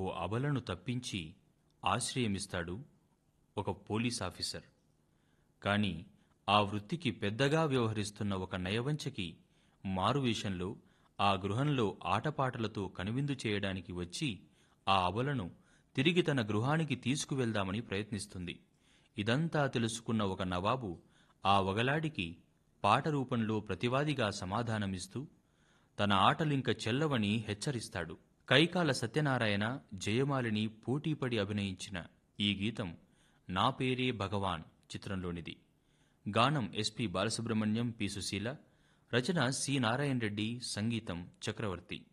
అబలను తప్పించి ఆశ్రయమిస్తాడు ఒక police officer కాని ఆ వృత్తికి పెద్దగా వ్యవహరిస్తున్న ఒక నయవంచకి మారువేషంలో ఆ గృహంలో ఆటపాటలతో కనువిందు చేయడానికి వచ్చి ఆ అబలను తిరిగి తన గృహానికి తీసుకువెళ్దామని ప్రయత్నిస్తుంది ఇదంతా తెలుసుకున్న ఒక నవాబు ఆ వగలాడికి పాట రూపంలో ప్రతివాదిగా సమాధానమిస్తూ తన ఆటలింక చెల్లవని హెచ్చరిస్తాడు కైకాల సత్యనారాయణ జయమాలిని పోటీపడి అభినయించిన ఈ గీతం నా పేరే భగవాన్ చిత్రంలోనిది గానం ఎస్పి బాలసుబ్రహ్మణ్యం పి సుశీల రచన సి నారాయణ రెడ్డి సంగీతం చక్రవర్తి